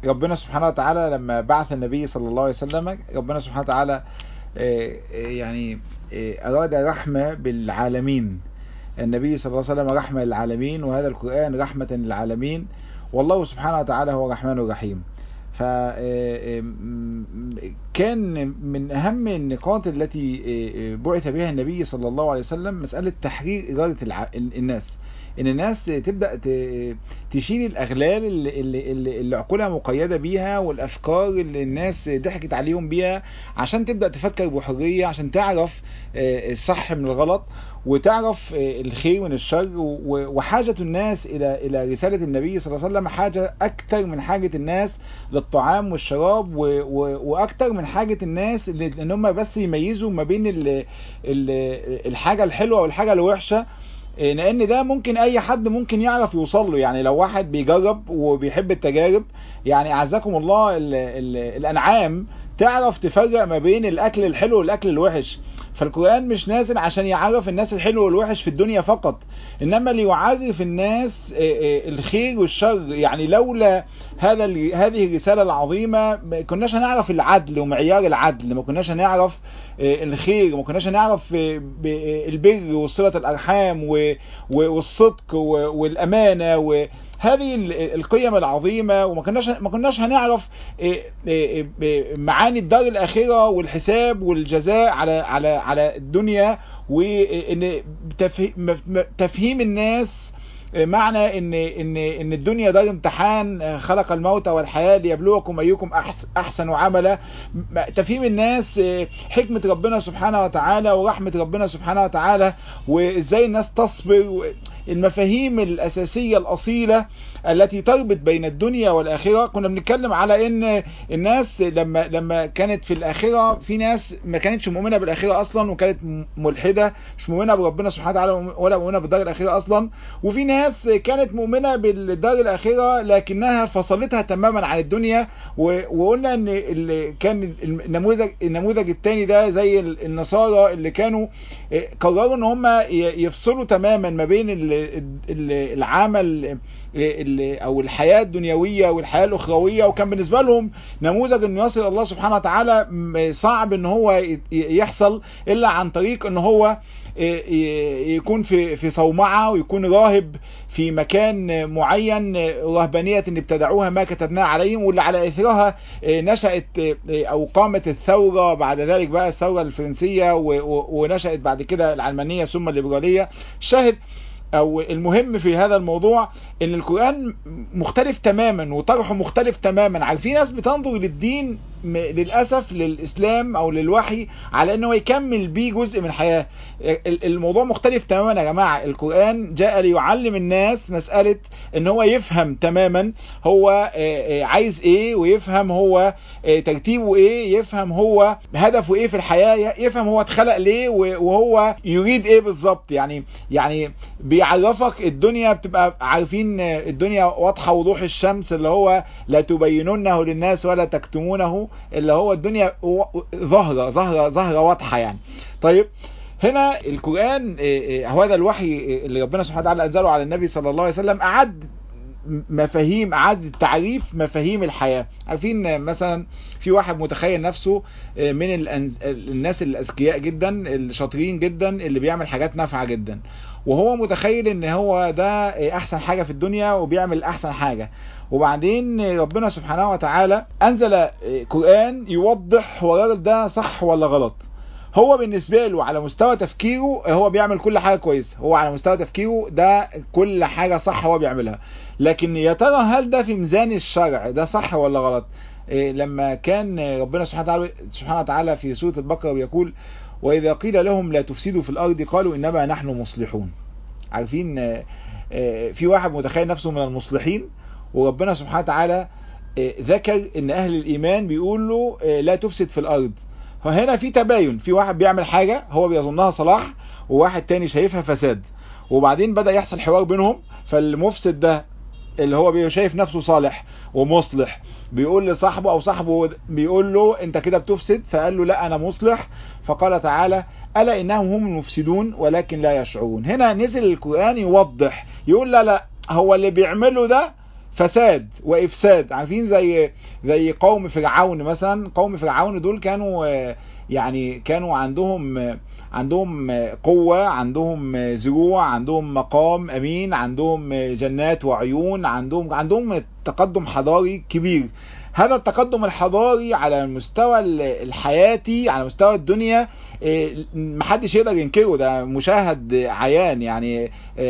ربنا سبحانه وتعالى لما بعث النبي صلى الله عليه وسلم ربنا سبحانه وتعالى يعني أراد رحمة بالعالمين النبي صلى الله عليه وسلم رحمة للعالمين وهذا القرآن رحمة للعالمين والله سبحانه وتعالى هو الرحمن الرحيم فكان من أهم النقاط التي بعث بها النبي صلى الله عليه وسلم مسألة تحرير إرادة الناس ان الناس تبدأ تشيل الاغلال اللي, اللي, اللي عقولها مقيدة بيها والافكار اللي الناس ضحكت عليهم بيها عشان تبدأ تفكر بحرية عشان تعرف الصح من الغلط وتعرف الخير من الشر وحاجة الناس الى الى رسالة النبي صلى الله عليه وسلم حاجة اكتر من حاجة الناس للطعام والشراب واكتر من حاجة الناس ان هم بس يميزوا ما بين الحاجة الحلوة والحاجة الوحشة لان ده ممكن اي حد ممكن يعرف يوصل له يعني لو واحد بيجرب وبيحب التجارب يعني اعزكم الله ال ال الانعام تعرف تفرق ما بين الاكل الحلو والاكل الوحش فالقرآن مش نازل عشان يعرف الناس الحلو والوحش في الدنيا فقط انما ليعرف الناس الخير والشر يعني لولا هذا هذه الرسالة العظيمة ما كناش هنعرف العدل ومعيار العدل ما كناش هنعرف الخير ما كناش هنعرف البر وصلة الارحام والصدق والامانة هذه القيم العظيمة وما كناش ما كناش هنعرف معاني الدار الآخرة والحساب والجزاء على على على الدنيا وان تفهيم الناس معنى ان ان ان الدنيا دار امتحان خلق الموت والحياه ليبلوكم ايكم احسن عملا تفهيم الناس حكمه ربنا سبحانه وتعالى ورحمه ربنا سبحانه وتعالى وازاي الناس تصبر المفاهيم الاساسيه الاصيله التي تربط بين الدنيا والاخره كنا بنتكلم على ان الناس لما لما كانت في الاخره في ناس ما كانتش مؤمنه بالاخره اصلا وكانت ملحده مش مؤمنه بربنا سبحانه وتعالى ولا مؤمنه بالدار الاخره اصلا وفي ناس كانت مؤمنه بالدار الاخره لكنها فصلتها تماما عن الدنيا وقلنا ان كان النموذج النموذج الثاني ده زي النصارى اللي كانوا قرروا ان هم يفصلوا تماما ما بين العمل او الحياة الدنيوية والحياة الاخروية وكان بالنسبة لهم نموذج انه يصل الله سبحانه وتعالى صعب ان هو يحصل الا عن طريق ان هو يكون في في صومعة ويكون راهب في مكان معين رهبانية اللي ابتدعوها ما كتبناها عليهم واللي على اثرها نشأت او قامت الثورة بعد ذلك بقى الثورة الفرنسية ونشأت بعد كده العلمانية ثم الليبرالية شاهد او المهم في هذا الموضوع ان القرآن مختلف تماما وطرحه مختلف تماما عارفين ناس بتنظر للدين للأسف للإسلام او للوحي على انه يكمل بيه جزء من الحياة الموضوع مختلف تماما يا جماعة القرآن جاء ليعلم الناس مسألة ان هو يفهم تماما هو عايز ايه ويفهم هو ترتيبه ايه يفهم هو هدفه ايه في الحياة يفهم هو اتخلق ليه وهو يريد ايه بالظبط يعني يعني بيعرفك الدنيا بتبقى عارفين الدنيا واضحة وضوح الشمس اللي هو لا تبينونه للناس ولا تكتمونه اللي هو الدنيا ظاهرة ظاهرة ظاهرة واضحة يعني طيب هنا القرآن هذا الوحي اللي ربنا سبحانه وتعالى أنزله على النبي صلى الله عليه وسلم أعد مفاهيم اعاده تعريف مفاهيم الحياة عارفين مثلا في واحد متخيل نفسه من الناس الاذكياء جدا الشاطرين جدا اللي بيعمل حاجات نافعة جدا وهو متخيل ان هو ده احسن حاجة في الدنيا وبيعمل احسن حاجة وبعدين ربنا سبحانه وتعالى انزل قرآن يوضح هو الراجل ده صح ولا غلط هو بالنسبة له على مستوى تفكيره هو بيعمل كل حاجة كويسة هو على مستوى تفكيره ده كل حاجة صح هو بيعملها لكن يا ترى هل ده في ميزان الشرع ده صح ولا غلط إيه لما كان ربنا سبحانه وتعالى, سبحانه وتعالى في سورة البقرة بيقول وإذا قيل لهم لا تفسدوا في الأرض قالوا إنما نحن مصلحون عارفين في واحد متخيل نفسه من المصلحين وربنا سبحانه وتعالى ذكر ان اهل الايمان بيقول له لا تفسد في الارض فهنا في تباين في واحد بيعمل حاجة هو بيظنها صلاح وواحد تاني شايفها فساد وبعدين بدأ يحصل حوار بينهم فالمفسد ده اللي هو شايف نفسه صالح ومصلح بيقول لصاحبه او صاحبه بيقول له انت كده بتفسد فقال له لا انا مصلح فقال تعالى الا انهم هم المفسدون ولكن لا يشعرون هنا نزل القرآن يوضح يقول لا لا هو اللي بيعمله ده فساد وافساد عارفين زي زي قوم فرعون مثلا قوم فرعون دول كانوا يعني كانوا عندهم عندهم قوة عندهم زروع عندهم مقام امين عندهم جنات وعيون عندهم عندهم تقدم حضاري كبير هذا التقدم الحضاري على المستوى الحياتي على مستوى الدنيا محدش يقدر ينكره ده مشاهد عيان يعني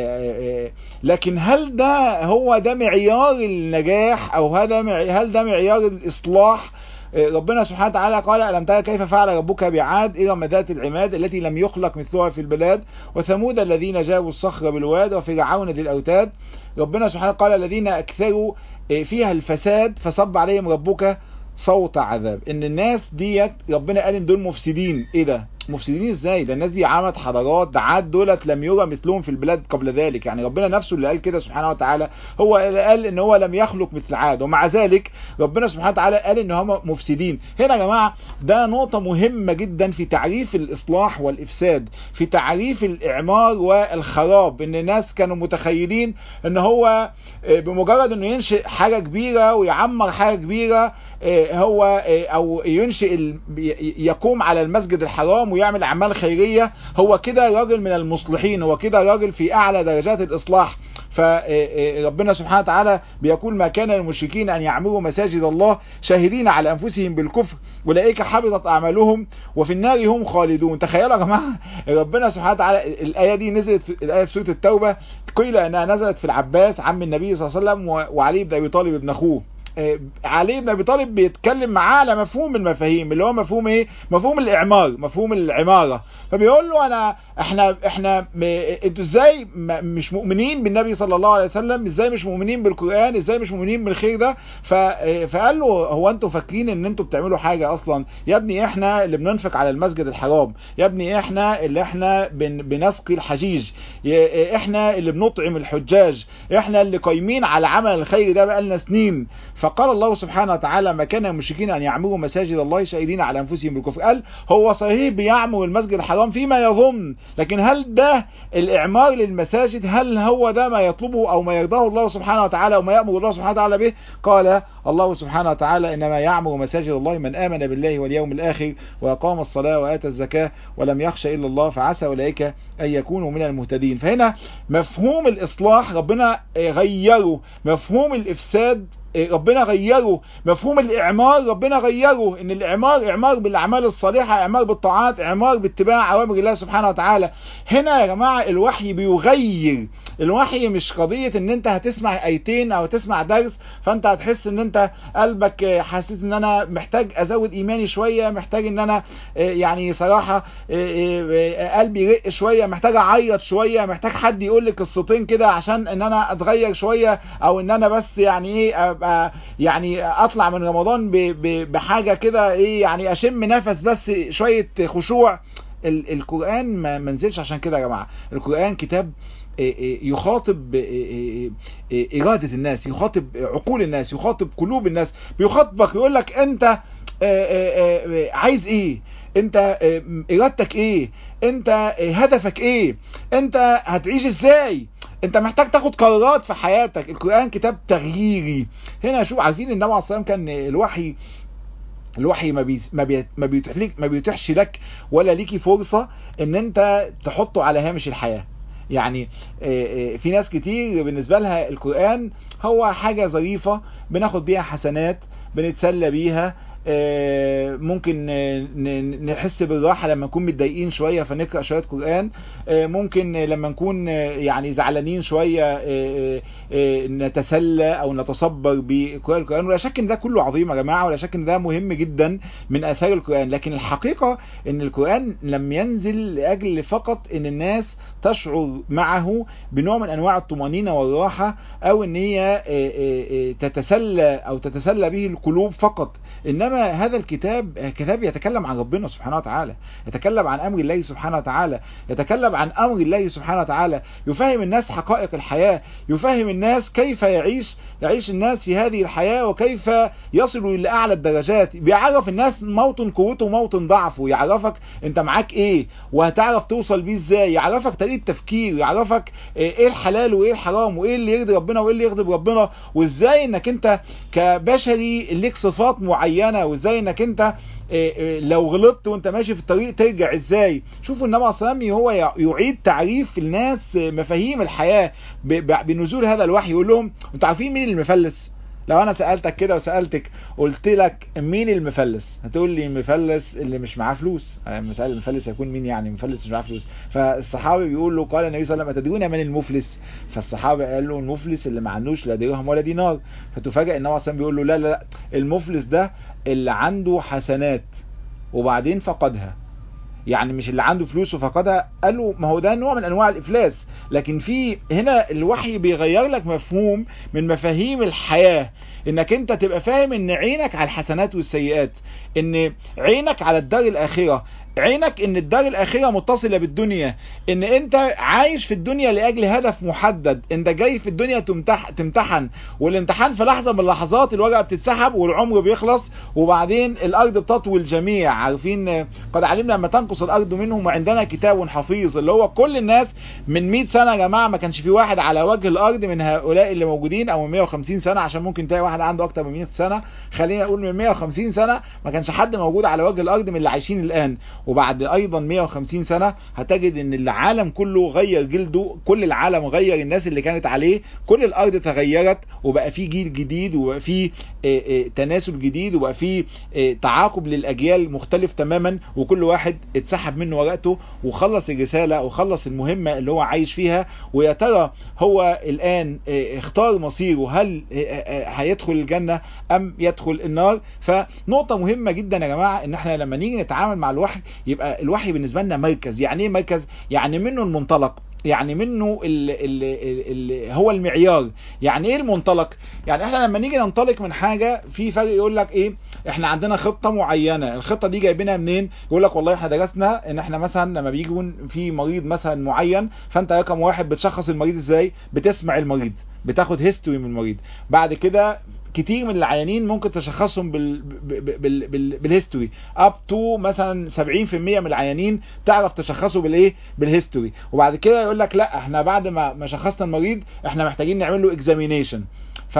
لكن هل ده هو ده معيار النجاح او هذا هل ده معيار الاصلاح ربنا سبحانه وتعالى قال ألم ترى كيف فعل ربك بعاد إرم ذات العماد التي لم يخلق مثلها في البلاد وثمود الذين جابوا الصخر بالواد وفرعون ذي الأوتاد ربنا سبحانه قال الذين أكثروا فيها الفساد فصب عليهم ربك صوت عذاب ان الناس ديت ربنا قال ان دول مفسدين ايه ده مفسدين ازاي ده الناس دي عملت حضارات ده عاد دولت لم يرى مثلهم في البلاد قبل ذلك يعني ربنا نفسه اللي قال كده سبحانه وتعالى هو اللي قال ان هو لم يخلق مثل عاد ومع ذلك ربنا سبحانه وتعالى قال ان هم مفسدين هنا يا جماعه ده نقطه مهمه جدا في تعريف الاصلاح والافساد في تعريف الاعمار والخراب ان الناس كانوا متخيلين ان هو بمجرد انه ينشئ حاجه كبيره ويعمر حاجه كبيره هو او ينشئ يقوم على المسجد الحرام ويعمل اعمال خيريه هو كده راجل من المصلحين هو كده راجل في اعلى درجات الاصلاح فربنا سبحانه وتعالى بيقول ما كان للمشركين ان يعمروا مساجد الله شاهدين على انفسهم بالكفر اولئك حبطت اعمالهم وفي النار هم خالدون تخيلوا يا جماعه ربنا سبحانه وتعالى الايه دي نزلت في الايه في سوره التوبه قيل انها نزلت في العباس عم النبي صلى الله عليه وسلم وعلي بن ابي طالب ابن اخوه علي بن ابي طالب بيتكلم معاه على مفهوم المفاهيم اللي هو مفهوم ايه مفهوم الاعمار مفهوم العماره فبيقول له انا احنا احنا انتوا ازاي مش مؤمنين بالنبي صلى الله عليه وسلم ازاي مش مؤمنين بالقران ازاي مش مؤمنين بالخير ده فقال له هو انتوا فاكرين ان انتوا بتعملوا حاجه اصلا يا ابني احنا اللي بننفق على المسجد الحرام يا ابني احنا اللي احنا بن بنسقي الحجيج احنا اللي بنطعم الحجاج احنا اللي قايمين على عمل الخير ده بقالنا سنين فقال الله سبحانه وتعالى ما كان المشركين ان يعمروا مساجد الله شاهدين على انفسهم بالكفر قال هو صحيح بيعمر المسجد الحرام فيما يظن لكن هل ده الاعمار للمساجد هل هو ده ما يطلبه او ما يرضاه الله سبحانه وتعالى وما يامر الله سبحانه وتعالى به قال الله سبحانه وتعالى انما يعمر مساجد الله من امن بالله واليوم الاخر واقام الصلاه واتى الزكاه ولم يخش الا الله فعسى اولئك ان يكونوا من المهتدين فهنا مفهوم الاصلاح ربنا غيره مفهوم الافساد ربنا غيره مفهوم الاعمار ربنا غيره ان الاعمار اعمار بالاعمال الصالحه اعمار بالطاعات اعمار باتباع اوامر الله سبحانه وتعالى هنا يا جماعه الوحي بيغير الوحي مش قضيه ان انت هتسمع ايتين او تسمع درس فانت هتحس ان انت قلبك حسيت ان انا محتاج ازود ايماني شويه محتاج ان انا يعني صراحه قلبي يرق شويه محتاج اعيط شويه محتاج حد يقول لي قصتين كده عشان ان انا اتغير شويه او ان انا بس يعني ايه ابقى يعني اطلع من رمضان بحاجه كده ايه يعني اشم نفس بس شويه خشوع القران ما منزلش عشان كده يا جماعه القران كتاب يخاطب إرادة الناس يخاطب عقول الناس يخاطب قلوب الناس بيخاطبك يقول لك أنت عايز إيه أنت إرادتك إيه أنت هدفك إيه أنت هتعيش إزاي انت محتاج تاخد قرارات في حياتك القرآن كتاب تغييري هنا شوف عارفين النبي عليه الصلاة والسلام كان الوحي الوحي ما بي ما بي ما بيتيح لك ما بيتيحش لك ولا ليكي فرصة ان انت تحطه على هامش الحياة يعني في ناس كتير بالنسبة لها القرآن هو حاجة ظريفة بناخد بيها حسنات بنتسلى بيها ممكن نحس بالراحة لما نكون متضايقين شوية فنقرأ شوية قرآن ممكن لما نكون يعني زعلانين شوية نتسلى او نتصبر بقراءة القرآن ولا شك ان ده كله عظيم يا جماعة ولا شك ان ده مهم جدا من اثار القرآن لكن الحقيقة ان القرآن لم ينزل لاجل فقط ان الناس تشعر معه بنوع من انواع الطمانينة والراحة او ان هي تتسلى او تتسلى به القلوب فقط انما انما هذا الكتاب كتاب يتكلم عن ربنا سبحانه وتعالى يتكلم عن امر الله سبحانه وتعالى يتكلم عن امر الله سبحانه وتعالى يفهم الناس حقائق الحياة يفهم الناس كيف يعيش يعيش الناس في هذه الحياة وكيف يصلوا الى اعلى الدرجات بيعرف الناس موطن قوته وموطن ضعفه يعرفك انت معاك ايه وهتعرف توصل بيه ازاي يعرفك طريقة تفكير يعرفك ايه الحلال وايه الحرام وايه اللي يرضي ربنا وايه اللي يغضب ربنا وازاي انك انت كبشري ليك صفات معينة وازاي انك انت لو غلطت وانت ماشي في الطريق ترجع ازاي شوفوا النبي صلى الله عليه وسلم هو يعيد تعريف الناس مفاهيم الحياة بنزول هذا الوحي يقول لهم انتوا عارفين مين المفلس لو انا سألتك كده وسألتك قلت لك مين المفلس هتقول لي المفلس اللي مش معاه فلوس مسألة المفلس هيكون مين يعني مفلس مش معاه فلوس فالصحابي بيقول له قال النبي صلى الله عليه وسلم أتدرون من المفلس فالصحابي قال له المفلس اللي ما عندوش لا درهم ولا دينار فتفاجئ النبي صلى بيقول له لا لا لا المفلس ده اللي عنده حسنات وبعدين فقدها يعني مش اللي عنده فلوس وفقدها قالوا ما هو ده نوع من انواع الافلاس لكن في هنا الوحي بيغير لك مفهوم من مفاهيم الحياة انك انت تبقى فاهم ان عينك على الحسنات والسيئات ان عينك على الدار الاخرة عينك ان الدار الاخرة متصلة بالدنيا ان انت عايش في الدنيا لاجل هدف محدد انت جاي في الدنيا تمتح تمتحن والامتحان في لحظة من اللحظات الورقة بتتسحب والعمر بيخلص وبعدين الارض بتطوي الجميع عارفين قد علمنا لما تنقص الارض منهم وعندنا كتاب حفيظ اللي هو كل الناس من 100 سنة يا جماعة ما كانش في واحد على وجه الارض من هؤلاء اللي موجودين او من 150 سنة عشان ممكن تلاقي واحد عنده اكتر من 100 سنة خلينا نقول من 150 سنة ما كانش حد موجود على وجه الارض من اللي عايشين الان وبعد ايضا 150 سنة هتجد ان العالم كله غير جلده كل العالم غير الناس اللي كانت عليه كل الارض تغيرت وبقى في جيل جديد وبقى في تناسل جديد وبقى في تعاقب للاجيال مختلف تماما وكل واحد اتسحب منه ورقته وخلص الرسالة وخلص المهمة اللي هو عايش فيها ويا ترى هو الان اختار مصيره هل هيدخل الجنة ام يدخل النار فنقطة مهمة جدا يا جماعة ان احنا لما نيجي نتعامل مع الوحي يبقى الوحي بالنسبة لنا مركز يعني ايه مركز يعني منه المنطلق يعني منه ال ال ال هو المعيار يعني ايه المنطلق يعني احنا لما نيجي ننطلق من حاجة في فرق يقول لك ايه احنا عندنا خطة معينة الخطة دي جايبينها منين يقول لك والله احنا درسنا ان احنا مثلا لما بيجي في مريض مثلا معين فانت رقم واحد بتشخص المريض ازاي بتسمع المريض بتاخد هيستوري من المريض بعد كده كتير من العيانين ممكن تشخصهم بال... بال... بال... بالهيستوري اب تو مثلا 70% من العيانين تعرف تشخصه بالايه بالهيستوري وبعد كده يقول لك لا احنا بعد ما ما شخصنا المريض احنا محتاجين نعمل له اكزامينيشن ف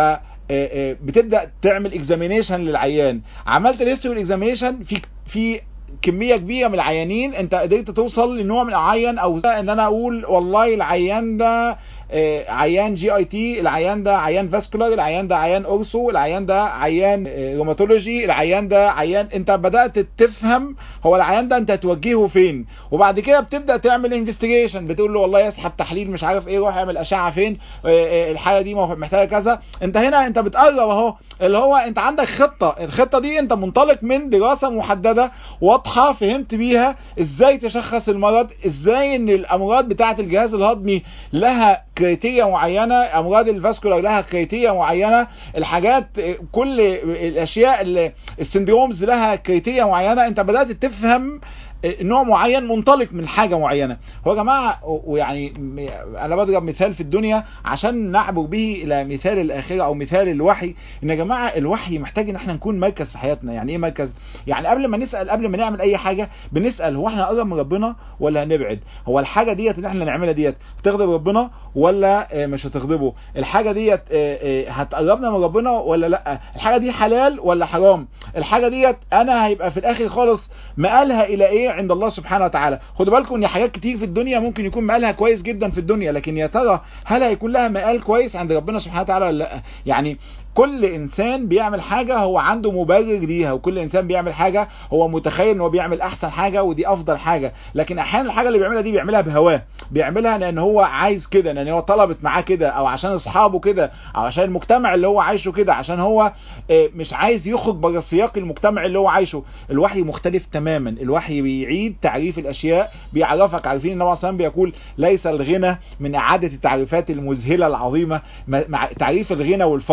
بتبدا تعمل اكزامينيشن للعيان عملت الهيستوري اكزامينيشن في في كمية كبيرة من العيانين انت قدرت توصل لنوع من معين او ان انا اقول والله العيان ده عيان جي اي تي العيان ده عيان فاسكولار العيان ده عيان اورسو العيان ده عيان روماتولوجي العيان ده عيان انت بدأت تفهم هو العيان ده انت هتوجهه فين وبعد كده بتبدأ تعمل انفستيجيشن بتقول له والله يسحب تحليل مش عارف ايه روح اعمل اشعة فين الحالة دي محتاجة كذا انت هنا انت بتقرب اهو اللي هو انت عندك خطة الخطة دي انت منطلق من دراسة محددة واضحة فهمت بيها ازاي تشخص المرض ازاي ان الامراض بتاعة الجهاز الهضمي لها كريتيريا معينة امراض الفاسكولار لها كريتيريا معينة الحاجات كل الاشياء السندرومز لها كريتيريا معينة انت بدأت تفهم نوع معين منطلق من حاجة معينة هو يا جماعة ويعني انا بضرب مثال في الدنيا عشان نعبر به الى مثال الاخرة او مثال الوحي ان يا جماعة الوحي محتاج ان احنا نكون مركز في حياتنا يعني ايه مركز يعني قبل ما نسأل قبل ما نعمل اي حاجة بنسأل هو احنا نقرب من ربنا ولا هنبعد هو الحاجة ديت اللي احنا نعملها ديت تغضب ربنا ولا مش هتغضبه الحاجة ديت هتقربنا من ربنا ولا لا الحاجة دي حلال ولا حرام الحاجة ديت انا هيبقى في الاخر خالص مقالها الى ايه عند الله سبحانه وتعالى خدوا بالكم ان حاجات كتير في الدنيا ممكن يكون مقالها كويس جدا في الدنيا لكن يا ترى هل هيكون لها مقال كويس عند ربنا سبحانه وتعالى ولا لا يعني كل انسان بيعمل حاجة هو عنده مبرر ليها وكل انسان بيعمل حاجة هو متخيل ان هو بيعمل احسن حاجة ودي افضل حاجة لكن احيانا الحاجة اللي بيعملها دي بيعملها بهواه بيعملها لان هو عايز كده لان هو طلبت معاه كده او عشان اصحابه كده او عشان المجتمع اللي هو عايشه كده عشان هو مش عايز يخرج بره سياق المجتمع اللي هو عايشه الوحي مختلف تماما الوحي بيعيد تعريف الاشياء بيعرفك عارفين ان هو اصلا بيقول ليس الغنى من اعادة التعريفات المذهلة العظيمة مع تعريف الغنى والفقر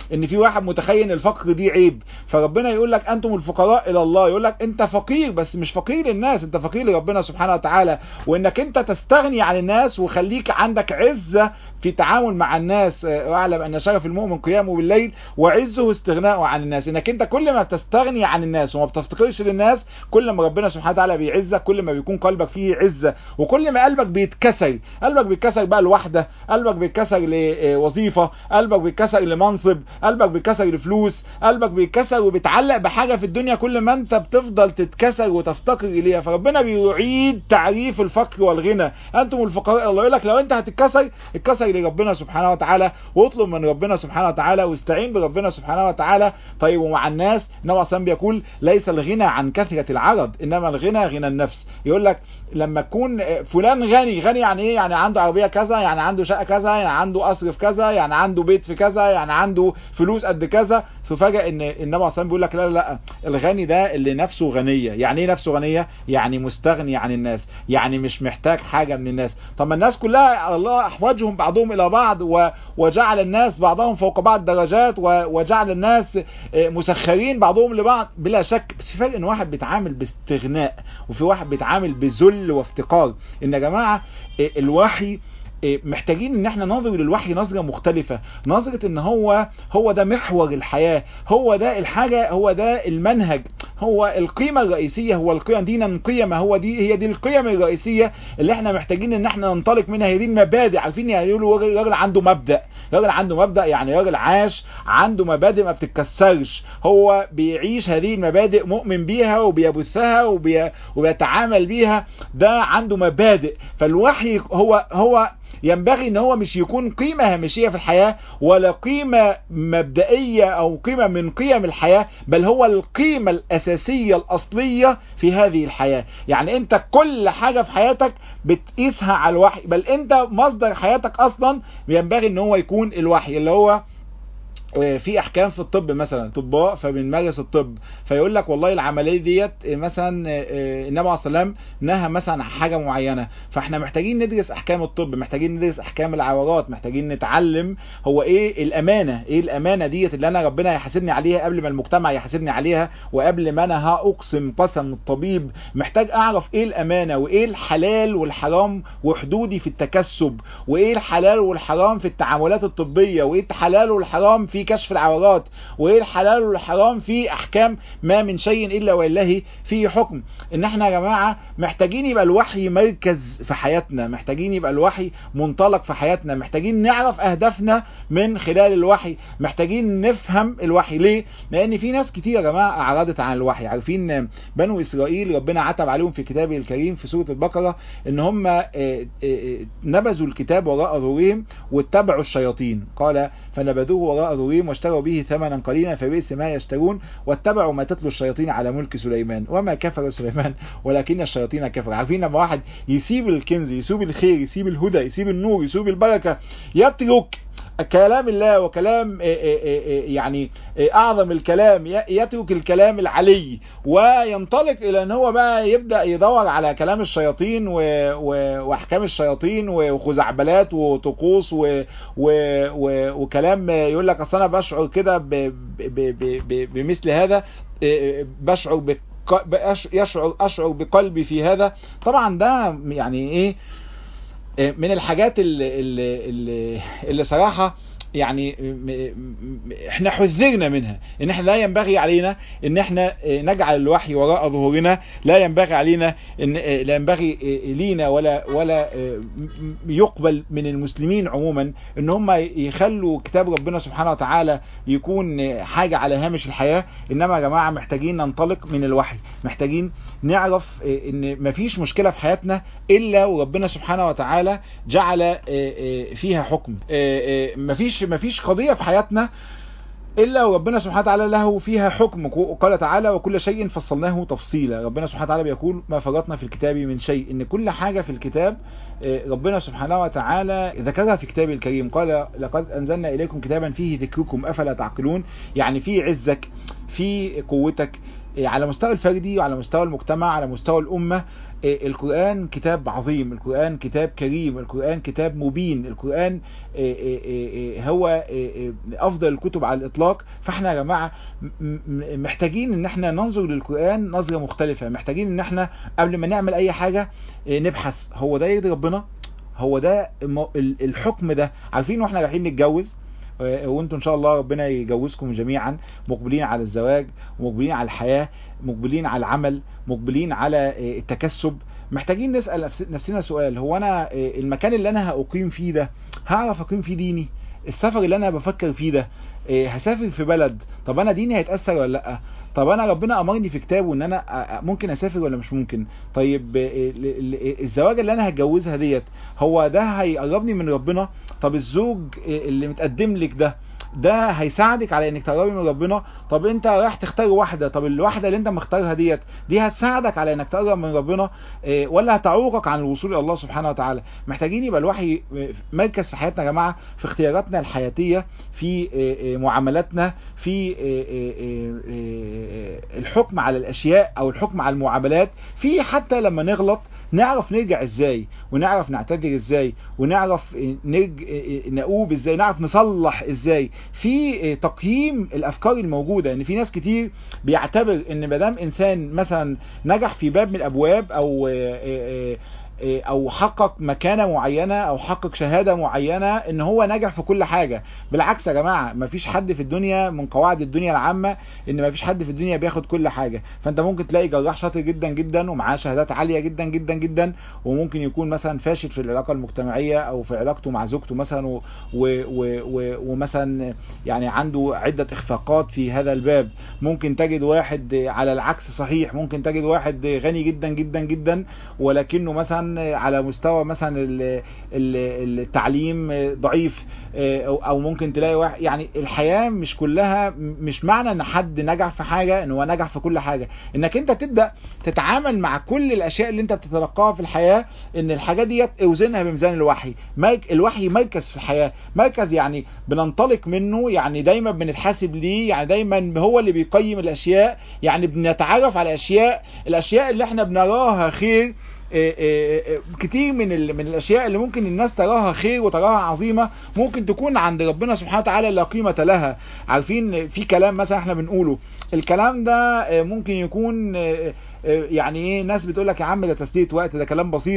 ان في واحد متخيل الفقر دي عيب فربنا يقول لك انتم الفقراء الى الله يقول لك انت فقير بس مش فقير للناس انت فقير لربنا سبحانه وتعالى وانك انت تستغني عن الناس وخليك عندك عزة في تعامل مع الناس واعلم ان شرف المؤمن قيامه بالليل وعزه استغناؤه عن الناس انك انت كل ما تستغني عن الناس وما بتفتقرش للناس كل ما ربنا سبحانه وتعالى بيعزك كل ما بيكون قلبك فيه عزة وكل ما قلبك بيتكسر قلبك بيتكسر بقى لوحده قلبك بيتكسر لوظيفة قلبك بيتكسر لمنصب قلبك بيتكسر لفلوس قلبك بيتكسر وبيتعلق بحاجة في الدنيا كل ما انت بتفضل تتكسر وتفتقر اليها فربنا بيعيد تعريف الفقر والغنى انتم الفقراء الله يقول لك لو انت هتتكسر اتكسر لربنا سبحانه وتعالى واطلب من ربنا سبحانه وتعالى واستعين بربنا سبحانه وتعالى طيب ومع الناس النبي عليه بيقول ليس الغنى عن كثرة العرض انما الغنى غنى النفس يقول لك لما تكون فلان غني غني يعني ايه يعني عنده عربية كذا يعني عنده شقة كذا يعني عنده قصر في كذا يعني عنده بيت في كذا يعني عنده فلوس قد كذا تفاجئ ان النبي عليه بيقول لك لا لا لا الغني ده اللي نفسه غنية يعني ايه نفسه غنية يعني مستغني عن الناس يعني مش محتاج حاجة من الناس طب ما الناس كلها الله احوجهم بعضهم الى بعض وجعل الناس بعضهم فوق بعض درجات وجعل الناس مسخرين بعضهم لبعض بلا شك بس في فرق ان واحد بيتعامل باستغناء وفي واحد بيتعامل بذل وافتقار ان يا جماعة الوحي محتاجين ان احنا ننظر للوحي نظرة مختلفة نظرة ان هو هو ده محور الحياة هو ده الحاجة هو ده المنهج هو القيمة الرئيسية هو القيم دينا قيمة هو دي هي دي القيم الرئيسية اللي احنا محتاجين ان احنا ننطلق منها هي دي المبادئ عارفين يعني يقولوا راجل, راجل عنده مبدأ راجل عنده مبدأ يعني راجل عاش عنده مبادئ ما بتتكسرش هو بيعيش هذه المبادئ مؤمن بيها وبيبثها وبي... وبيتعامل بيها ده عنده مبادئ فالوحي هو هو ينبغي ان هو مش يكون قيمة هامشية في الحياة ولا قيمة مبدئية او قيمة من قيم الحياة بل هو القيمة الاساسية الاصلية في هذه الحياة يعني انت كل حاجة في حياتك بتقيسها على الوحي بل انت مصدر حياتك اصلا ينبغي ان هو يكون الوحي اللي هو في احكام في الطب مثلا اطباء فبنمارس الطب فيقول لك والله العمليه ديت مثلا النبي عليه السلام نهى مثلا عن حاجه معينه فاحنا محتاجين ندرس احكام الطب محتاجين ندرس احكام العورات محتاجين نتعلم هو ايه الامانه ايه الامانه ديت اللي انا ربنا يحاسبني عليها قبل ما المجتمع يحاسبني عليها وقبل ما انا هاقسم قسم الطبيب محتاج اعرف ايه الامانه وايه الحلال والحرام وحدودي في التكسب وايه الحلال والحرام في التعاملات الطبيه وايه الحلال والحرام في كشف العورات وايه الحلال والحرام في احكام ما من شيء الا ولله فيه حكم ان احنا يا جماعة محتاجين يبقى الوحي مركز في حياتنا محتاجين يبقى الوحي منطلق في حياتنا محتاجين نعرف اهدافنا من خلال الوحي محتاجين نفهم الوحي ليه لان في ناس كتير يا جماعة اعرضت عن الوحي عارفين بنو اسرائيل ربنا عتب عليهم في كتابه الكريم في سورة البقرة ان هم نبذوا الكتاب وراء ظهورهم واتبعوا الشياطين قال فنبذوه وراء ظهورهم واشتروا به ثمنا قليلا فبئس ما يشترون واتبعوا ما تتلو الشياطين على ملك سليمان وما كفر سليمان ولكن الشياطين كفروا عارفين لما واحد يسيب الكنز يسيب الخير يسيب الهدى يسيب النور يسيب البركة يترك كلام الله وكلام يعني اعظم الكلام يترك الكلام العلي وينطلق الى ان هو بقى يبدأ يدور على كلام الشياطين واحكام الشياطين وخزعبلات وطقوس وكلام يقول لك اصل انا بشعر كده بمثل هذا بشعر يشعر اشعر بقلبي في هذا طبعا ده يعني ايه من الحاجات اللي, اللي, اللي صراحة يعني احنا حذرنا منها ان احنا لا ينبغي علينا ان احنا نجعل الوحي وراء ظهورنا لا ينبغي علينا ان لا ينبغي لينا ولا ولا يقبل من المسلمين عموما ان هم يخلوا كتاب ربنا سبحانه وتعالى يكون حاجة على هامش الحياة انما يا جماعة محتاجين ننطلق من الوحي محتاجين نعرف ان مفيش مشكلة في حياتنا الا وربنا سبحانه وتعالى جعل فيها حكم مفيش مفيش قضية في حياتنا إلا وربنا سبحانه وتعالى له فيها حكم قال تعالى وكل شيء فصلناه تفصيلا ربنا سبحانه وتعالى بيقول ما فرطنا في الكتاب من شيء إن كل حاجة في الكتاب ربنا سبحانه وتعالى ذكرها في كتابه الكريم قال لقد أنزلنا إليكم كتابا فيه ذكركم أفلا تعقلون يعني في عزك في قوتك على مستوى الفردي وعلى مستوى المجتمع على مستوى الأمة القرآن كتاب عظيم القرآن كتاب كريم القرآن كتاب مبين القرآن هو افضل الكتب على الاطلاق فاحنا يا جماعة محتاجين ان احنا ننظر للقرآن نظرة مختلفة محتاجين ان احنا قبل ما نعمل اي حاجة نبحث هو ده يرضي ربنا هو ده الحكم ده عارفين واحنا رايحين نتجوز وانتم ان شاء الله ربنا يجوزكم جميعا مقبلين على الزواج مقبلين على الحياة مقبلين على العمل مقبلين على التكسب محتاجين نسأل نفسنا سؤال هو انا المكان اللي انا هأقيم فيه ده هعرف اقيم فيه ديني السفر اللي انا بفكر فيه ده هسافر في بلد طب انا ديني هيتأثر ولا لا طب انا ربنا امرني في كتابه ان انا ممكن اسافر ولا مش ممكن طيب الزواج اللي انا هتجوزها ديت هو ده هيقربني من ربنا طب الزوج اللي متقدم لك ده ده هيساعدك على انك تقربي من ربنا طب انت رايح تختار واحدة طب الواحدة اللي انت مختارها ديت دي هتساعدك على انك تقرب من ربنا اه ولا هتعوقك عن الوصول الى الله سبحانه وتعالى محتاجين يبقى الوحي مركز في حياتنا يا جماعة في اختياراتنا الحياتية في اه معاملاتنا في اه الحكم على الاشياء او الحكم على المعاملات في حتى لما نغلط نعرف نرجع ازاي ونعرف نعتذر ازاي ونعرف نرج... نقوب ازاي نعرف نصلح ازاي في تقييم الافكار الموجوده ان في ناس كتير بيعتبر ان ما دام انسان مثلا نجح في باب من الابواب او او حقق مكانة معينة او حقق شهادة معينة ان هو نجح في كل حاجة بالعكس يا جماعة مفيش حد في الدنيا من قواعد الدنيا العامة ان مفيش حد في الدنيا بياخد كل حاجة فانت ممكن تلاقي جراح شاطر جدا جدا ومعاه شهادات عالية جدا جدا جدا وممكن يكون مثلا فاشل في العلاقة المجتمعية او في علاقته مع زوجته مثلا و و و و ومثلا يعني عنده عدة اخفاقات في هذا الباب ممكن تجد واحد على العكس صحيح ممكن تجد واحد غني جدا جدا جدا ولكنه مثلا على مستوى مثلا التعليم ضعيف او ممكن تلاقي واحد يعني الحياة مش كلها مش معنى ان حد نجح في حاجة ان هو نجح في كل حاجة انك انت تبدأ تتعامل مع كل الاشياء اللي انت بتتلقاها في الحياة ان الحاجة ديت اوزنها بميزان الوحي الوحي مركز في الحياة مركز يعني بننطلق منه يعني دايما بنتحاسب ليه يعني دايما هو اللي بيقيم الاشياء يعني بنتعرف على اشياء الاشياء اللي احنا بنراها خير كتير من من الاشياء اللي ممكن الناس تراها خير وتراها عظيمة ممكن تكون عند ربنا سبحانه وتعالى لا قيمة لها عارفين في كلام مثلا احنا بنقوله الكلام ده ممكن يكون يعني ايه ناس بتقول لك يا عم ده تسلية وقت ده كلام بسيط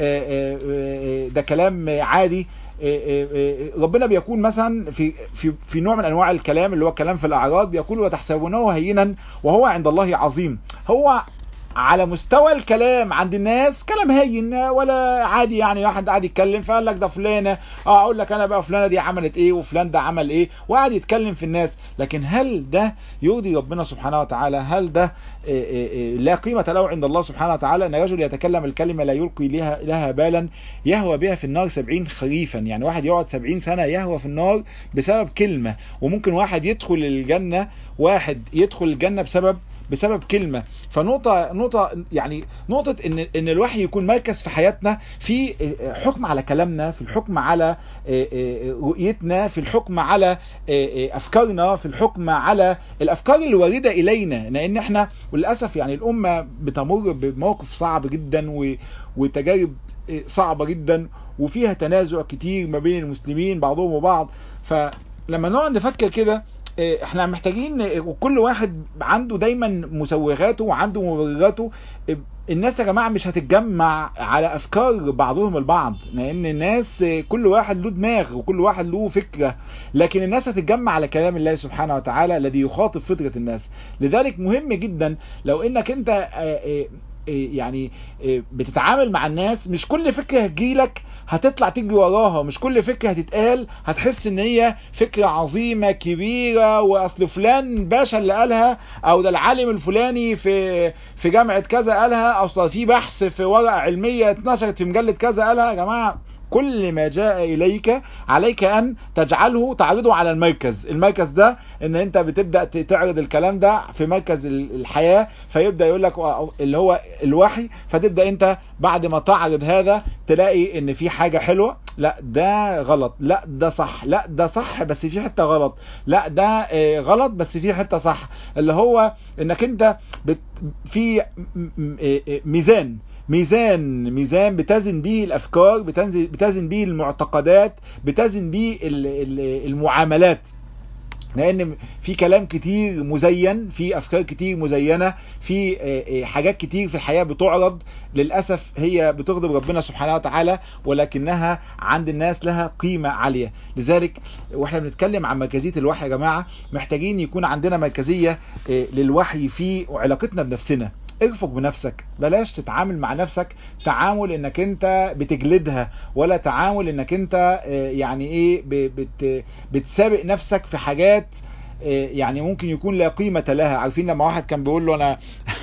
ده كلام عادي ربنا بيكون مثلا في في في نوع من انواع الكلام اللي هو الكلام في الاعراض بيقول وتحسبونه هينا وهو عند الله عظيم هو على مستوى الكلام عند الناس كلام هين ولا عادي يعني واحد قاعد يتكلم فقال لك ده فلانه اه اقول لك انا بقى فلانه دي عملت ايه وفلان ده عمل ايه وقاعد يتكلم في الناس لكن هل ده يرضي ربنا سبحانه وتعالى هل ده إيه إيه لا قيمه له عند الله سبحانه وتعالى ان رجل يتكلم الكلمه لا يلقي لها لها بالا يهوى بها في النار 70 خريفا يعني واحد يقعد 70 سنه يهوى في النار بسبب كلمه وممكن واحد يدخل الجنه واحد يدخل الجنه بسبب بسبب كلمة فنقطة نقطة يعني نقطة ان ان الوحي يكون مركز في حياتنا في حكم على كلامنا في الحكم على رؤيتنا في الحكم على افكارنا في الحكم على الافكار اللي واردة الينا لان احنا وللاسف يعني الامة بتمر بموقف صعب جدا وتجارب صعبة جدا وفيها تنازع كتير ما بين المسلمين بعضهم وبعض فلما نقعد نفكر كده احنا محتاجين وكل واحد عنده دايما مسوغاته وعنده مبرراته الناس يا جماعة مش هتتجمع على افكار بعضهم البعض لان الناس كل واحد له دماغ وكل واحد له فكرة لكن الناس هتتجمع على كلام الله سبحانه وتعالى الذي يخاطب فطرة الناس لذلك مهم جدا لو انك انت يعني بتتعامل مع الناس مش كل فكرة هتجيلك هتطلع تجري وراها مش كل فكرة هتتقال هتحس ان هي فكرة عظيمة كبيرة واصل فلان باشا اللي قالها او ده العالم الفلاني في في جامعة كذا قالها اصل في بحث في ورقة علمية اتنشرت في مجلة كذا قالها يا جماعة كل ما جاء اليك عليك ان تجعله تعرضه على المركز المركز ده ان انت بتبدأ تعرض الكلام ده في مركز الحياة فيبدأ يقول لك اللي هو الوحي فتبدأ انت بعد ما تعرض هذا تلاقي ان في حاجة حلوة لا ده غلط لا ده صح لا ده صح بس في حتة غلط لا ده غلط بس في حتة صح اللي هو انك انت في ميزان ميزان ميزان بتزن به الافكار بتنزل بتزن به المعتقدات بتزن به ال- ال- المعاملات لان في كلام كتير مزين في افكار كتير مزينه في آه، آه، حاجات كتير في الحياه بتعرض للاسف هي بتغضب ربنا سبحانه وتعالى ولكنها عند الناس لها قيمه عاليه لذلك واحنا بنتكلم عن مركزيه الوحي يا جماعه محتاجين يكون عندنا مركزيه آه، للوحي في علاقتنا بنفسنا ارفق بنفسك بلاش تتعامل مع نفسك تعامل انك انت بتجلدها ولا تعامل انك انت آه، يعني ايه ب- بت بتسابق نفسك في حاجات آه، يعني ممكن يكون لا قيمة لها عارفين لما واحد كان بيقول له انا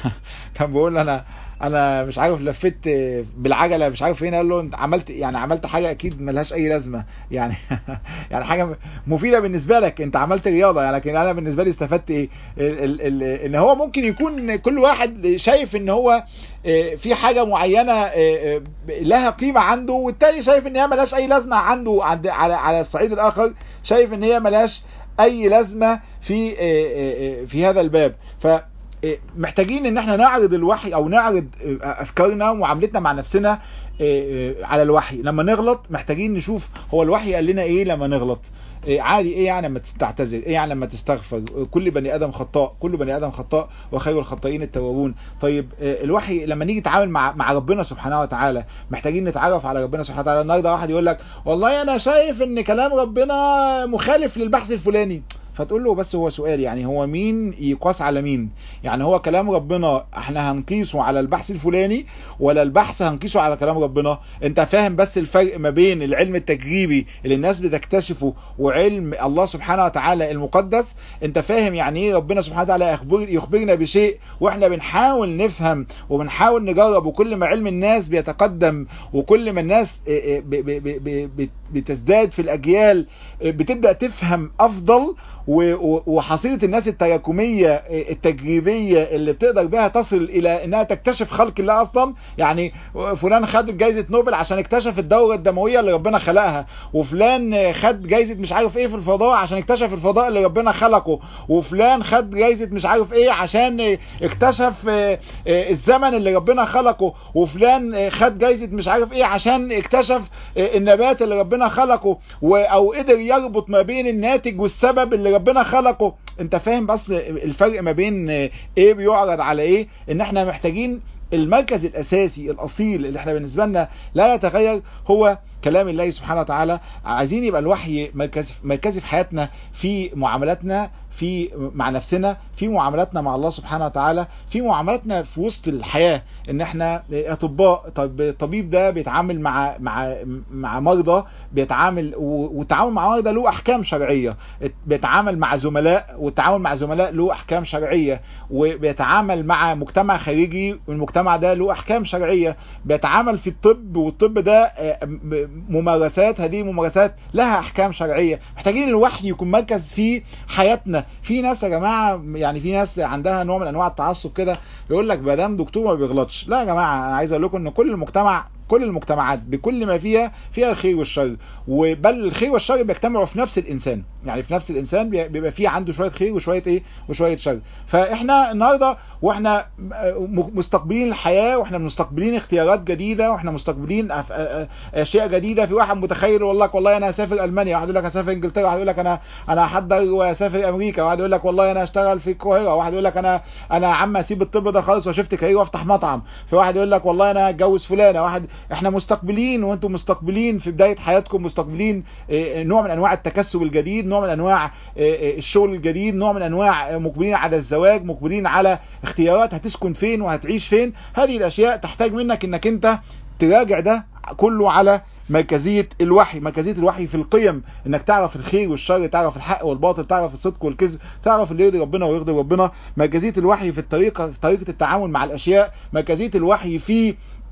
كان بيقول له انا انا مش عارف لفيت آه، بالعجله مش عارف فين قال له انت عملت يعني عملت حاجه اكيد ملهاش اي لازمه يعني يعني حاجه مفيده بالنسبه لك انت عملت رياضه يعني لكن انا بالنسبه لي استفدت ايه ال- ال- ال- ان هو ممكن يكون كل واحد شايف ان هو آه، في حاجه معينه آه، آه، لها قيمه عنده والتاني شايف ان هي ملهاش اي لازمه عنده عند على على الصعيد الاخر شايف ان هي ملهاش اي لازمه في آه، آه، آه، في هذا الباب ف آه، محتاجين ان احنا نعرض الوحي او نعرض آه، افكارنا ومعاملتنا مع نفسنا آه، آه، على الوحي لما نغلط محتاجين نشوف هو الوحي قال لنا ايه لما نغلط إيه عادي ايه يعني لما تعتذر ايه يعني لما تستغفر كل بني ادم خطاء كل بني ادم خطاء وخير الخطائين التوابون طيب آه، الوحي لما نيجي نتعامل مع مع ربنا سبحانه وتعالى محتاجين نتعرف على ربنا سبحانه وتعالى النهارده واحد يقول لك والله انا شايف ان كلام ربنا مخالف للبحث الفلاني فتقول له بس هو سؤال يعني هو مين يقاس على مين يعني هو كلام ربنا احنا هنقيسه على البحث الفلاني ولا البحث هنقيسه على كلام ربنا انت فاهم بس الفرق ما بين العلم التجريبي اللي الناس بتكتشفه وعلم الله سبحانه وتعالى المقدس انت فاهم يعني ايه ربنا سبحانه وتعالى يخبر يخبرنا بشيء واحنا بنحاول نفهم وبنحاول نجرب وكل ما علم الناس بيتقدم وكل ما الناس اه، اه، ب- ب- ب- ب- بتزداد في الاجيال اه، بتبدا تفهم افضل و- و- وحصيله الناس التراكميه اه، التجريبيه اللي بتقدر بها تصل الى انها تكتشف خلق الله اصلا يعني فلان خد جائزه نوبل عشان اكتشف الدوره الدمويه اللي ربنا خلقها وفلان خد جائزه مش عارف ايه في الفضاء عشان اكتشف الفضاء اللي ربنا خلقه وفلان خد جائزه مش عارف ايه عشان اكتشف اه، اه، الزمن اللي ربنا خلقه وفلان اه، خد جائزه مش عارف ايه عشان اكتشف اه، النبات اللي ربنا خلقه و- او قدر يربط ما بين الناتج والسبب اللي ربنا خلقه انت فاهم بس الفرق ما بين اه، ايه بيعرض على ايه ان احنا محتاجين المركز الاساسي الاصيل اللي احنا بالنسبه لنا لا يتغير هو كلام الله سبحانه وتعالى عايزين يبقى الوحي مركزي مركزي في حياتنا في معاملاتنا في مع نفسنا في معاملاتنا مع الله سبحانه وتعالى في معاملاتنا في وسط الحياه ان احنا اطباء طب الطبيب ده بيتعامل مع مع مع مرضى بيتعامل و- والتعامل مع مرضى له احكام شرعيه بيتعامل مع زملاء والتعامل مع زملاء له احكام شرعيه وبيتعامل مع مجتمع خارجي والمجتمع ده له احكام شرعيه بيتعامل في الطب والطب ده آه، م- ممارسات هذه الممارسات لها احكام شرعيه محتاجين الوحي يكون مركز في حياتنا في ناس يا جماعه يعني في ناس عندها نوع من انواع التعصب كده يقول لك ما دام دكتور ما بيغلطش لا يا جماعه انا عايز اقول لكم ان كل المجتمع كل المجتمعات بكل ما فيها فيها الخير والشر وبل الخير والشر بيجتمعوا في نفس الانسان يعني في نفس الانسان بي- بيبقى فيه عنده شويه خير وشويه ايه وشويه شر فاحنا النهارده واحنا م- مستقبلين الحياه واحنا مستقبلين اختيارات جديده واحنا مستقبلين أف- أ- أ- اشياء جديده في واحد متخيل والله والله انا هسافر المانيا واحد يقول لك هسافر انجلترا واحد يقول لك انا انا هحضر واسافر امريكا واحد يقول لك والله انا هشتغل في القاهره واحد يقول لك انا انا يا عم اسيب الطب ده خالص وشفت كارير وافتح مطعم في واحد يقول لك والله انا هتجوز فلانه واحد احنا مستقبلين وانتم مستقبلين في بدايه حياتكم مستقبلين آه، نوع من انواع التكسب الجديد نوع من انواع آه، آه، الشغل الجديد نوع من انواع آه، مقبلين على الزواج مقبلين على اختيارات هتسكن فين وهتعيش فين هذه الاشياء تحتاج منك انك انت تراجع ده كله على مركزية الوحي مركزية الوحي في القيم انك تعرف الخير والشر تعرف الحق والباطل تعرف الصدق والكذب تعرف اللي يرضي ربنا ويرضي ربنا مركزية الوحي في الطريقة في طريقة التعامل مع الاشياء مركزية الوحي في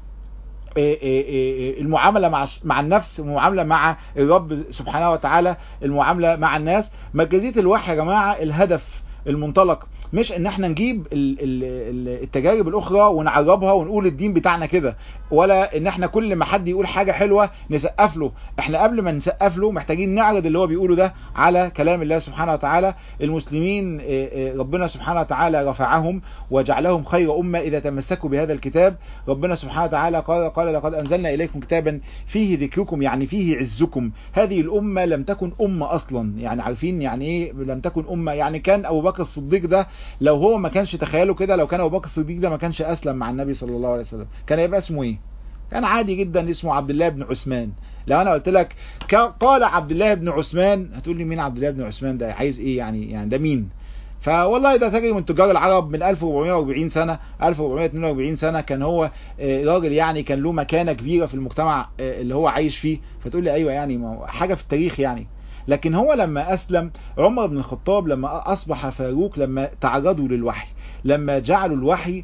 إيه إيه إيه المعاملة مع مع النفس المعاملة مع الرب سبحانه وتعالى المعاملة مع الناس مركزية الوحي يا جماعة الهدف المنطلق مش ان احنا نجيب التجارب الاخرى ونعربها ونقول الدين بتاعنا كده ولا ان احنا كل ما حد يقول حاجة حلوة نسقف له احنا قبل ما نسقف له محتاجين نعرض اللي هو بيقوله ده على كلام الله سبحانه وتعالى المسلمين ربنا سبحانه وتعالى رفعهم وجعلهم خير أمة إذا تمسكوا بهذا الكتاب ربنا سبحانه وتعالى قال, قال لقد أنزلنا إليكم كتابا فيه ذكركم يعني فيه عزكم هذه الأمة لم تكن أمة أصلا يعني عارفين يعني إيه لم تكن أمة يعني كان أبو بكر الصديق ده لو هو ما كانش تخيلوا كده لو كان أبو بكر الصديق ده ما كانش أسلم مع النبي صلى الله عليه وسلم كان هيبقى اسمه إيه كان عادي جدا اسمه عبد الله بن عثمان لو انا قلت لك قال عبد الله بن عثمان هتقول لي مين عبد الله بن عثمان ده عايز ايه يعني يعني ده مين فوالله ده تاجر من تجار العرب من 1440 سنة 1442 سنة كان هو راجل يعني كان له مكانة كبيرة في المجتمع اللي هو عايش فيه فتقول لي ايوه يعني حاجة في التاريخ يعني لكن هو لما أسلم عمر بن الخطاب لما أصبح فاروق لما تعرضوا للوحي لما جعلوا الوحي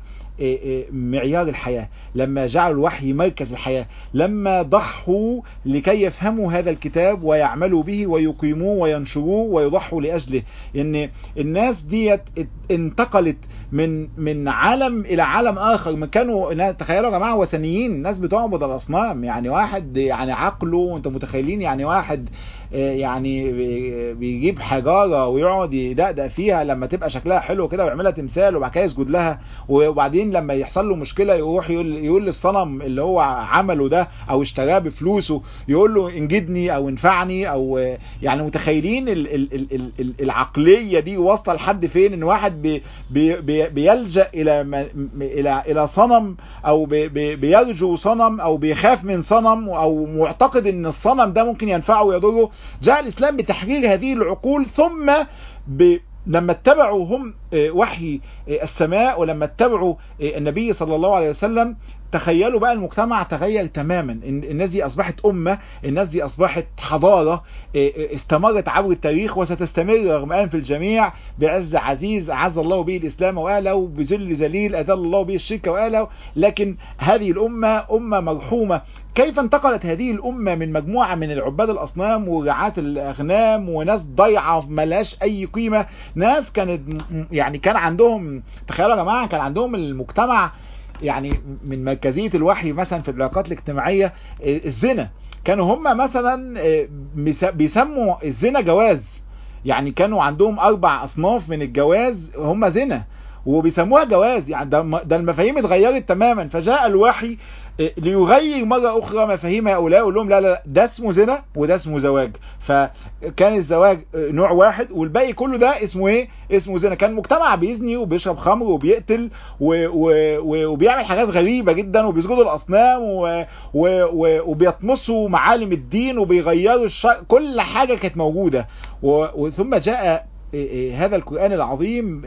معيار الحياة لما جعلوا الوحي مركز الحياة لما ضحوا لكي يفهموا هذا الكتاب ويعملوا به ويقيموه وينشروه ويضحوا لأجله ان الناس ديت انتقلت من من عالم الى عالم اخر ما كانوا تخيلوا يا جماعه وثنيين ناس بتعبد الاصنام يعني واحد يعني عقله انتم متخيلين يعني واحد يعني بيجيب حجاره ويقعد يدقدق فيها لما تبقى شكلها حلو كده ويعملها تمثال وبعد كده يسجد لها وبعدين لما يحصل له مشكله يروح يقول يقول للصنم اللي هو عمله ده او اشتراه بفلوسه يقول له انجدني او انفعني او يعني متخيلين ال ال ال ال العقليه دي واصله لحد فين ان واحد بي بي بيلجا الى الى الى صنم او بي بيرجو صنم او بيخاف من صنم او معتقد ان الصنم ده ممكن ينفعه ويضره جاء الاسلام بتحرير هذه العقول ثم ب لما اتبعوا هم وحي السماء ولما اتبعوا النبي صلى الله عليه وسلم تخيلوا بقى المجتمع تغير تماما الناس دي اصبحت امة الناس دي اصبحت حضارة استمرت عبر التاريخ وستستمر رغم ان في الجميع بعز عزيز عز الله به الاسلام واهله بذل ذليل اذل الله به الشرك واهله لكن هذه الامة امة مرحومة كيف انتقلت هذه الامة من مجموعة من العباد الاصنام ورعاة الاغنام وناس ضيعة ملهاش اي قيمة ناس كانت يعني كان عندهم تخيلوا يا جماعة كان عندهم المجتمع يعني من مركزية الوحي مثلا في العلاقات الاجتماعية الزنا كانوا هم مثلا بيسموا الزنا جواز يعني كانوا عندهم اربع اصناف من الجواز هم زنا وبيسموها جواز يعني ده, ده المفاهيم اتغيرت تماما فجاء الوحي ليغير مرة أخرى مفاهيم هؤلاء يقول لهم لا لا ده اسمه زنا وده اسمه زواج فكان الزواج نوع واحد والباقي كله ده اسمه ايه اسمه زنا كان مجتمع بيزني وبيشرب خمر وبيقتل و و و وبيعمل حاجات غريبة جدا وبيسجدوا الأصنام و و و وبيطمسوا معالم الدين وبيغيروا الشر كل حاجة كانت موجودة وثم جاء هذا القرآن العظيم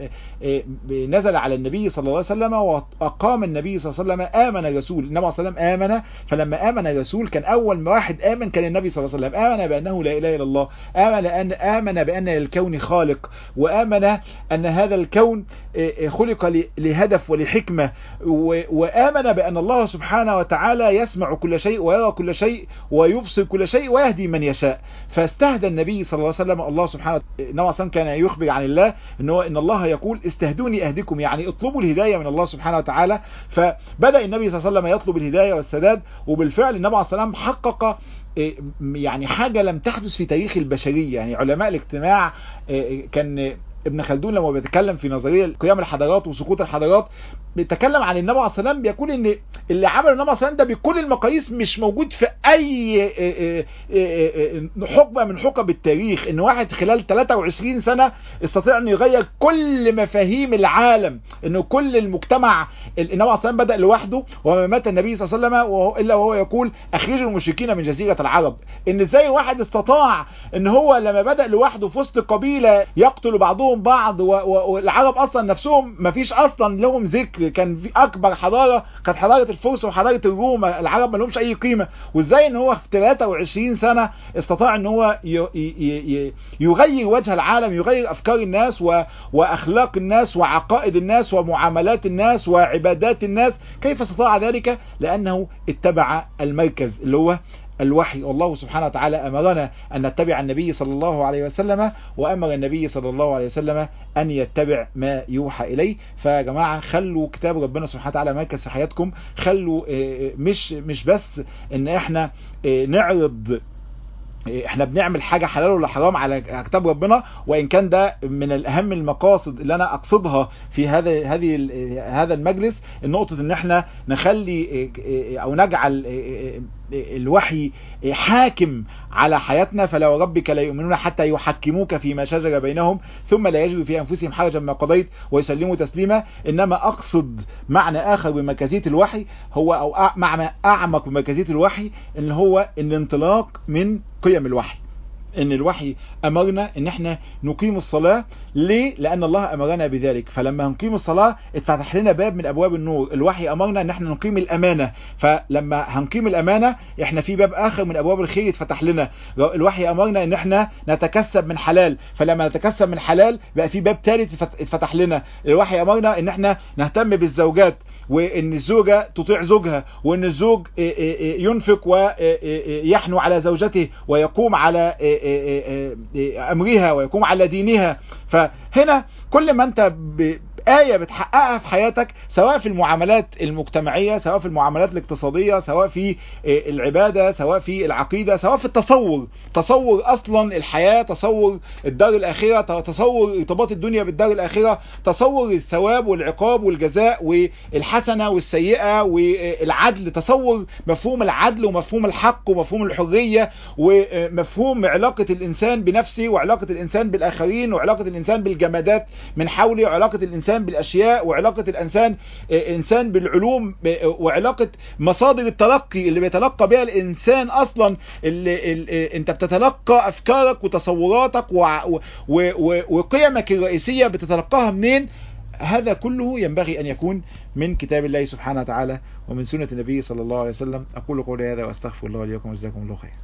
نزل على النبي صلى الله عليه وسلم وأقام النبي صلى الله عليه وسلم آمن الرسول النبي صلى الله عليه وسلم آمن فلما آمن الرسول كان أول ما واحد آمن كان النبي صلى الله عليه وسلم آمن بأنه لا إله إلا الله آمن أن آمن بأن الكون خالق وآمن أن هذا الكون خلق لهدف ولحكمة وآمن بأن الله سبحانه وتعالى يسمع كل شيء ويرى كل شيء ويبصر كل شيء ويهدي من يشاء فاستهدى النبي صلى الله عليه وسلم الله سبحانه وتعالى كان يخبر عن الله ان هو ان الله يقول استهدوني اهدكم يعني اطلبوا الهدايه من الله سبحانه وتعالى فبدا النبي صلى الله عليه وسلم يطلب الهدايه والسداد وبالفعل النبي عليه الصلاه والسلام حقق يعني حاجه لم تحدث في تاريخ البشريه يعني علماء الاجتماع كان ابن خلدون لما بيتكلم في نظريه قيام الحضارات وسقوط الحضارات بيتكلم عن النبي عليه السلام بيقول ان اللي عمله النبي عليه السلام ده بكل المقاييس مش موجود في اي حقبه من حقب التاريخ ان واحد خلال 23 سنه استطاع انه يغير كل مفاهيم العالم انه كل المجتمع النبي عليه السلام بدا لوحده وما مات النبي صلى الله عليه وسلم الا وهو يقول اخرجوا المشركين من جزيره العرب ان ازاي واحد استطاع ان هو لما بدا لوحده في وسط قبيله يقتل بعضهم بعض والعرب اصلا نفسهم ما فيش اصلا لهم ذكر كان في اكبر حضاره كانت حضاره الفرس وحضاره الروم العرب ما لهمش اي قيمه وازاي ان هو في 23 سنه استطاع ان هو يغير وجه العالم يغير افكار الناس واخلاق الناس وعقائد الناس ومعاملات الناس وعبادات الناس كيف استطاع ذلك لانه اتبع المركز اللي هو الوحي والله سبحانه وتعالى أمرنا أن نتبع النبي صلى الله عليه وسلم وأمر النبي صلى الله عليه وسلم أن يتبع ما يوحى إليه فيا جماعة خلوا كتاب ربنا سبحانه وتعالى مركز في حياتكم خلوا مش مش بس ان احنا نعرض احنا بنعمل حاجة حلال ولا حرام على كتاب ربنا وان كان ده من الاهم المقاصد اللي انا اقصدها في هذا هذه هذا المجلس النقطة ان احنا نخلي او نجعل الوحي حاكم على حياتنا فلا وربك لا يؤمنون حتى يحكموك فيما شجر بينهم ثم لا يجدوا في انفسهم حرجا ما قضيت ويسلموا تسليما انما اقصد معنى اخر بمركزيه الوحي هو او معنى اعمق بمركزيه الوحي ان هو الانطلاق من قيم الوحي ان الوحي امرنا ان احنا نقيم الصلاة ليه لان الله امرنا بذلك فلما نقيم الصلاة اتفتح لنا باب من ابواب النور الوحي امرنا ان احنا نقيم الامانة فلما هنقيم الامانة احنا في باب اخر من ابواب الخير اتفتح لنا الوحي امرنا ان احنا نتكسب من حلال فلما نتكسب من حلال بقى في باب ثالث اتفتح لنا الوحي امرنا ان احنا نهتم بالزوجات وان الزوجة تطيع زوجها وان الزوج ينفق ويحنو على زوجته ويقوم على امرها ويقوم على دينها فهنا كل ما انت آية بتحققها في حياتك سواء في المعاملات المجتمعية سواء في المعاملات الاقتصادية سواء في العبادة سواء في العقيدة سواء في التصور تصور أصلا الحياة تصور الدار الآخرة تصور ارتباط الدنيا بالدار الآخرة تصور الثواب والعقاب والجزاء والحسنة والسيئة والعدل تصور مفهوم العدل ومفهوم الحق ومفهوم الحرية ومفهوم علاقة الإنسان بنفسه وعلاقة الإنسان بالآخرين وعلاقة الإنسان بالجمادات من حوله وعلاقة الإنسان بالاشياء وعلاقة الانسان انسان بالعلوم وعلاقة مصادر التلقي اللي بيتلقى بها الانسان اصلا اللي, اللي انت بتتلقى افكارك وتصوراتك وقيمك الرئيسية بتتلقاها منين هذا كله ينبغي أن يكون من كتاب الله سبحانه وتعالى ومن سنة النبي صلى الله عليه وسلم أقول قولي هذا وأستغفر الله لي ولكم وجزاكم الله خير